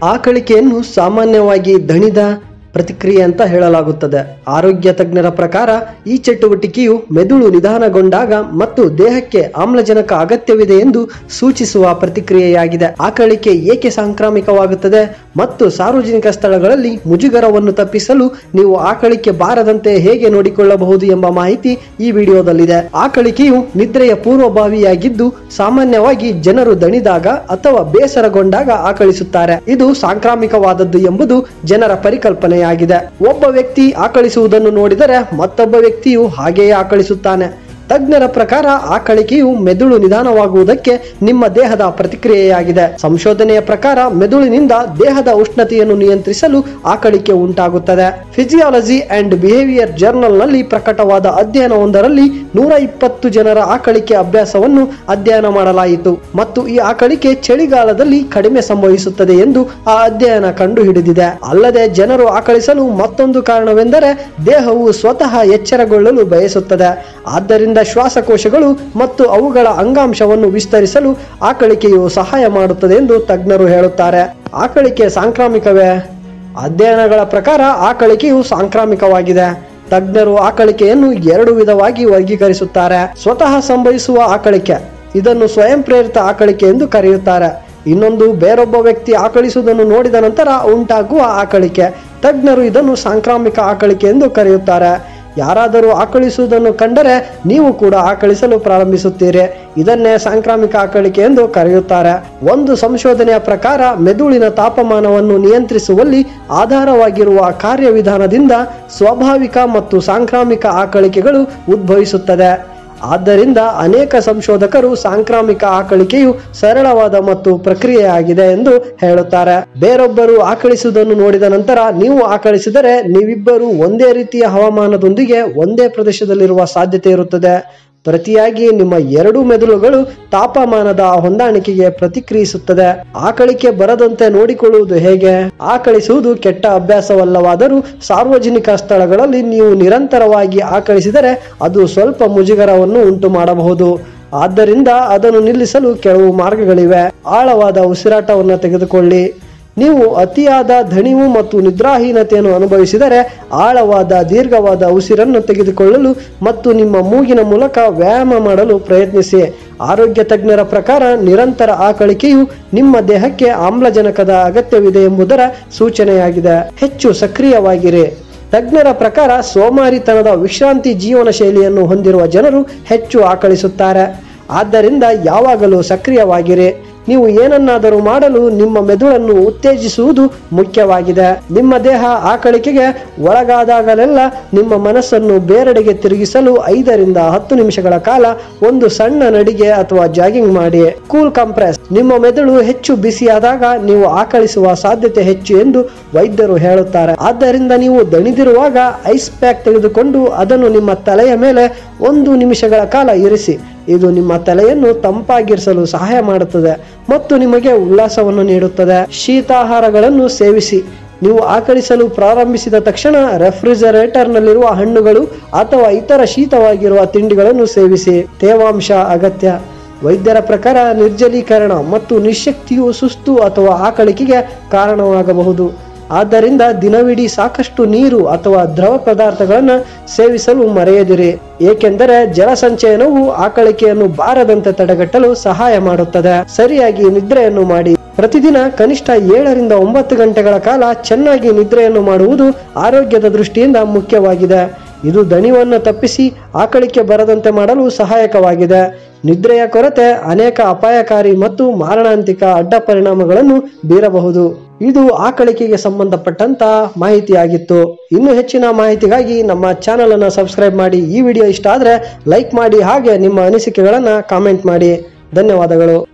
ಆಕಳಿಕೆಯನ್ನು ಸಾಮಾನ್ಯವಾಗಿ ದಣಿದ ಪ್ರತಿಕ್ರಿಯೆ ಅಂತ ಹೇಳಲಾಗುತ್ತದೆ ಆರೋಗ್ಯ ತಜ್ಞರ ಪ್ರಕಾರ ಈ ಚಟುವಟಿಕೆಯು ಮೆದುಳು ನಿಧಾನಗೊಂಡಾಗ ಮತ್ತು ದೇಹಕ್ಕೆ ಆಮ್ಲಜನಕ ಅಗತ್ಯವಿದೆ ಎಂದು ಸೂಚಿಸುವ ಪ್ರತಿಕ್ರಿಯೆಯಾಗಿದೆ ಆಕಳಿಕೆ ಏಕೆ ಸಾಂಕ್ರಾಮಿಕವಾಗುತ್ತದೆ ಮತ್ತು ಸಾರ್ವಜನಿಕ ಸ್ಥಳಗಳಲ್ಲಿ ಮುಜುಗರವನ್ನು ತಪ್ಪಿಸಲು ನೀವು ಆಕಳಿಕೆ ಬಾರದಂತೆ ಹೇಗೆ ನೋಡಿಕೊಳ್ಳಬಹುದು ಎಂಬ ಮಾಹಿತಿ ಈ ವಿಡಿಯೋದಲ್ಲಿದೆ ಆಕಳಿಕೆಯು ನಿದ್ರೆಯ ಪೂರ್ವಭಾವಿಯಾಗಿದ್ದು ಸಾಮಾನ್ಯವಾಗಿ ಜನರು ದಣಿದಾಗ ಅಥವಾ ಬೇಸರಗೊಂಡಾಗ ಆಕಳಿಸುತ್ತಾರೆ ಇದು ಸಾಂಕ್ರಾಮಿಕವಾದದ್ದು ಎಂಬುದು ಜನರ ಪರಿಕಲ್ಪನೆಯಾಗಿದೆ ಒಬ್ಬ ವ್ಯಕ್ತಿ ಆಕಳಿಸುವುದನ್ನು ನೋಡಿದರೆ ಮತ್ತೊಬ್ಬ ವ್ಯಕ್ತಿಯು ಹಾಗೆಯೇ ಆಕಳಿಸುತ್ತಾನೆ ತಜ್ಞರ ಪ್ರಕಾರ ಆಕಳಿಕೆಯು ಮೆದುಳು ನಿಧಾನವಾಗುವುದಕ್ಕೆ ನಿಮ್ಮ ದೇಹದ ಪ್ರತಿಕ್ರಿಯೆಯಾಗಿದೆ ಸಂಶೋಧನೆಯ ಪ್ರಕಾರ ಮೆದುಳಿನಿಂದ ದೇಹದ ಉಷ್ಣತೆಯನ್ನು ನಿಯಂತ್ರಿಸಲು ಆಕಳಿಕೆ ಉಂಟಾಗುತ್ತದೆ ಫಿಸಿಯಾಲಜಿ ಅಂಡ್ ಬಿಹೇವಿಯರ್ ಜರ್ನಲ್ ನಲ್ಲಿ ಪ್ರಕಟವಾದ ಅಧ್ಯಯನವೊಂದರಲ್ಲಿ ನೂರ ಇಪ್ಪತ್ತು ಜನರ ಆಕಳಿಕೆ ಅಭ್ಯಾಸವನ್ನು ಅಧ್ಯಯನ ಮಾಡಲಾಯಿತು ಮತ್ತು ಈ ಆಕಳಿಕೆ ಚಳಿಗಾಲದಲ್ಲಿ ಕಡಿಮೆ ಸಂಭವಿಸುತ್ತದೆ ಎಂದು ಆ ಅಧ್ಯಯನ ಕಂಡುಹಿಡಿದಿದೆ ಅಲ್ಲದೆ ಜನರು ಆಕಳಿಸಲು ಮತ್ತೊಂದು ಕಾರಣವೆಂದರೆ ದೇಹವು ಸ್ವತಃ ಎಚ್ಚರಗೊಳ್ಳಲು ಬಯಸುತ್ತದೆ ಆದ್ದರಿಂದ ಶ್ವಾಸಕೋಶಗಳು ಮತ್ತು ಅವುಗಳ ಅಂಗಾಂಶವನ್ನು ವಿಸ್ತರಿಸಲು ಆಕಳಿಕೆಯು ಸಹಾಯ ಮಾಡುತ್ತದೆ ಎಂದು ತಜ್ಞರು ಹೇಳುತ್ತಾರೆ ಆಕಳಿಕೆ ಸಾಂಕ್ರಾಮಿಕವೇ ಅಧ್ಯಯನಗಳ ಪ್ರಕಾರ ಆಕಳಿಕೆಯು ಸಾಂಕ್ರಾಮಿಕವಾಗಿದೆ ತಜ್ಞರು ಆಕಳಿಕೆಯನ್ನು ಎರಡು ವಿಧವಾಗಿ ವರ್ಗೀಕರಿಸುತ್ತಾರೆ ಸ್ವತಃ ಸಂಭವಿಸುವ ಆಕಳಿಕೆ ಇದನ್ನು ಸ್ವಯಂ ಪ್ರೇರಿತ ಆಕಳಿಕೆ ಎಂದು ಕರೆಯುತ್ತಾರೆ ಇನ್ನೊಂದು ಬೇರೊಬ್ಬ ವ್ಯಕ್ತಿ ಆಕಳಿಸುವುದನ್ನು ನೋಡಿದ ನಂತರ ಉಂಟಾಗುವ ಆಕಳಿಕೆ ತಜ್ಞರು ಇದನ್ನು ಸಾಂಕ್ರಾಮಿಕ ಆಕಳಿಕೆ ಎಂದು ಕರೆಯುತ್ತಾರೆ ಯಾರಾದರೂ ಆಕಳಿಸುವುದನ್ನು ಕಂಡರೆ ನೀವು ಕೂಡ ಆಕಳಿಸಲು ಪ್ರಾರಂಭಿಸುತ್ತೀರಿ ಇದನ್ನೇ ಸಾಂಕ್ರಾಮಿಕ ಆಕಳಿಕೆ ಎಂದು ಕರೆಯುತ್ತಾರೆ ಒಂದು ಸಂಶೋಧನೆಯ ಪ್ರಕಾರ ಮೆದುಳಿನ ತಾಪಮಾನವನ್ನು ನಿಯಂತ್ರಿಸುವಲ್ಲಿ ಆಧಾರವಾಗಿರುವ ಕಾರ್ಯವಿಧಾನದಿಂದ ಸ್ವಾಭಾವಿಕ ಮತ್ತು ಸಾಂಕ್ರಾಮಿಕ ಆಕಳಿಕೆಗಳು ಉದ್ಭವಿಸುತ್ತದೆ ಆದ್ದರಿಂದ ಅನೇಕ ಸಂಶೋಧಕರು ಸಾಂಕ್ರಾಮಿಕ ಆಕಳಿಕೆಯು ಸರಳವಾದ ಮತ್ತು ಪ್ರಕ್ರಿಯೆಯಾಗಿದೆ ಎಂದು ಹೇಳುತ್ತಾರೆ ಬೇರೊಬ್ಬರು ಆಕಳಿಸುವುದನ್ನು ನೋಡಿದ ನಂತರ ನೀವು ಆಕಳಿಸಿದರೆ ನೀವಿಬ್ಬರು ಒಂದೇ ರೀತಿಯ ಹವಾಮಾನದೊಂದಿಗೆ ಒಂದೇ ಪ್ರದೇಶದಲ್ಲಿರುವ ಸಾಧ್ಯತೆ ಇರುತ್ತದೆ ಪ್ರತಿಯಾಗಿ ನಿಮ್ಮ ಎರಡು ಮೆದುಳುಗಳು ತಾಪಮಾನದ ಹೊಂದಾಣಿಕೆಗೆ ಪ್ರತಿಕ್ರಿಯಿಸುತ್ತದೆ ಆಕಳಿಕೆ ಬರದಂತೆ ನೋಡಿಕೊಳ್ಳುವುದು ಹೇಗೆ ಆಕಳಿಸುವುದು ಕೆಟ್ಟ ಅಭ್ಯಾಸವಲ್ಲವಾದರೂ ಸಾರ್ವಜನಿಕ ಸ್ಥಳಗಳಲ್ಲಿ ನೀವು ನಿರಂತರವಾಗಿ ಆಕಳಿಸಿದರೆ ಅದು ಸ್ವಲ್ಪ ಮುಜುಗರವನ್ನು ಉಂಟು ಮಾಡಬಹುದು ಆದ್ದರಿಂದ ಅದನ್ನು ನಿಲ್ಲಿಸಲು ಕೆಲವು ಮಾರ್ಗಗಳಿವೆ ಆಳವಾದ ಉಸಿರಾಟವನ್ನು ತೆಗೆದುಕೊಳ್ಳಿ ನೀವು ಅತಿಯಾದ ದಣಿವು ಮತ್ತು ನಿದ್ರಾಹೀನತೆಯನ್ನು ಅನುಭವಿಸಿದರೆ ಆಳವಾದ ದೀರ್ಘವಾದ ಉಸಿರನ್ನು ತೆಗೆದುಕೊಳ್ಳಲು ಮತ್ತು ನಿಮ್ಮ ಮೂಗಿನ ಮೂಲಕ ವ್ಯಾಯಾಮ ಮಾಡಲು ಪ್ರಯತ್ನಿಸಿ ಆರೋಗ್ಯ ತಜ್ಞರ ಪ್ರಕಾರ ನಿರಂತರ ಆಕಳಿಕೆಯು ನಿಮ್ಮ ದೇಹಕ್ಕೆ ಆಮ್ಲಜನಕದ ಅಗತ್ಯವಿದೆ ಎಂಬುದರ ಸೂಚನೆಯಾಗಿದೆ ಹೆಚ್ಚು ಸಕ್ರಿಯವಾಗಿರಿ ತಜ್ಞರ ಪ್ರಕಾರ ಸೋಮಾರಿತನದ ವಿಶ್ರಾಂತಿ ಜೀವನ ಶೈಲಿಯನ್ನು ಹೊಂದಿರುವ ಜನರು ಹೆಚ್ಚು ಆಕಳಿಸುತ್ತಾರೆ ಆದ್ದರಿಂದ ಯಾವಾಗಲೂ ಸಕ್ರಿಯವಾಗಿರಿ ನೀವು ಏನನ್ನಾದರೂ ಮಾಡಲು ನಿಮ್ಮ ಮೆದುಳನ್ನು ಉತ್ತೇಜಿಸುವುದು ಮುಖ್ಯವಾಗಿದೆ ನಿಮ್ಮ ದೇಹ ಆಕಳಿಕೆಗೆ ಒಳಗಾದಾಗಲೆಲ್ಲ ನಿಮ್ಮ ಮನಸ್ಸನ್ನು ಬೇರೆಡೆಗೆ ತಿರುಗಿಸಲು ಐದರಿಂದ ಹತ್ತು ನಿಮಿಷಗಳ ಕಾಲ ಒಂದು ಸಣ್ಣ ನಡಿಗೆ ಅಥವಾ ಜಾಗಿಂಗ್ ಮಾಡಿ ಕೂಲ್ ಕಂಪ್ರೆಸ್ ನಿಮ್ಮ ಮೆದುಳು ಹೆಚ್ಚು ಬಿಸಿಯಾದಾಗ ನೀವು ಆಕಳಿಸುವ ಸಾಧ್ಯತೆ ಹೆಚ್ಚು ಎಂದು ವೈದ್ಯರು ಹೇಳುತ್ತಾರೆ ಆದ್ದರಿಂದ ನೀವು ದಣಿದಿರುವಾಗ ಐಸ್ ಪ್ಯಾಕ್ ತೆಗೆದುಕೊಂಡು ಅದನ್ನು ನಿಮ್ಮ ತಲೆಯ ಮೇಲೆ ಒಂದು ನಿಮಿಷಗಳ ಕಾಲ ಇರಿಸಿ ಇದು ನಿಮ್ಮ ತಲೆಯನ್ನು ತಂಪಾಗಿರಿಸಲು ಸಹಾಯ ಮಾಡುತ್ತದೆ ಮತ್ತು ನಿಮಗೆ ಉಲ್ಲಾಸವನ್ನು ನೀಡುತ್ತದೆ ಶೀತಾಹಾರಗಳನ್ನು ಸೇವಿಸಿ ನೀವು ಆಕಳಿಸಲು ಪ್ರಾರಂಭಿಸಿದ ತಕ್ಷಣ ರೆಫ್ರಿಜರೇಟರ್ನಲ್ಲಿರುವ ಹಣ್ಣುಗಳು ಅಥವಾ ಇತರ ಶೀತವಾಗಿರುವ ತಿಂಡಿಗಳನ್ನು ಸೇವಿಸಿ ತೇವಾಂಶ ಅಗತ್ಯ ವೈದ್ಯರ ಪ್ರಕಾರ ನಿರ್ಜಲೀಕರಣ ಮತ್ತು ನಿಶಕ್ತಿಯು ಸುಸ್ತು ಅಥವಾ ಆಕಳಿಕೆಗೆ ಕಾರಣವಾಗಬಹುದು ಆದ್ದರಿಂದ ದಿನವಿಡೀ ಸಾಕಷ್ಟು ನೀರು ಅಥವಾ ದ್ರವ ಪದಾರ್ಥಗಳನ್ನು ಸೇವಿಸಲು ಮರೆಯದಿರಿ ಏಕೆಂದರೆ ಜಲಸಂಚಯನವು ಆಕಳಿಕೆಯನ್ನು ಬಾರದಂತೆ ತಡೆಗಟ್ಟಲು ಸಹಾಯ ಮಾಡುತ್ತದೆ ಸರಿಯಾಗಿ ನಿದ್ರೆಯನ್ನು ಮಾಡಿ ಪ್ರತಿದಿನ ಕನಿಷ್ಠ ಏಳರಿಂದ ಒಂಬತ್ತು ಗಂಟೆಗಳ ಕಾಲ ಚೆನ್ನಾಗಿ ನಿದ್ರೆಯನ್ನು ಮಾಡುವುದು ಆರೋಗ್ಯದ ದೃಷ್ಟಿಯಿಂದ ಮುಖ್ಯವಾಗಿದೆ ಇದು ದಣಿವನ್ನು ತಪ್ಪಿಸಿ ಆಕಳಿಕೆ ಬರದಂತೆ ಮಾಡಲು ಸಹಾಯಕವಾಗಿದೆ ನಿದ್ರೆಯ ಕೊರತೆ ಅನೇಕ ಅಪಾಯಕಾರಿ ಮತ್ತು ಮಾರಣಾಂತಿಕ ಅಡ್ಡ ಪರಿಣಾಮಗಳನ್ನು ಬೀರಬಹುದು ಇದು ಆಕಳಿಕೆಗೆ ಸಂಬಂಧಪಟ್ಟಂತ ಮಾಹಿತಿಯಾಗಿತ್ತು ಇನ್ನು ಹೆಚ್ಚಿನ ಮಾಹಿತಿಗಾಗಿ ನಮ್ಮ ಚಾನಲ್ ಅನ್ನು ಸಬ್ಸ್ಕ್ರೈಬ್ ಮಾಡಿ ಈ ವಿಡಿಯೋ ಇಷ್ಟ ಆದರೆ ಲೈಕ್ ಮಾಡಿ ಹಾಗೆ ನಿಮ್ಮ ಅನಿಸಿಕೆಗಳನ್ನು ಕಾಮೆಂಟ್ ಮಾಡಿ ಧನ್ಯವಾದಗಳು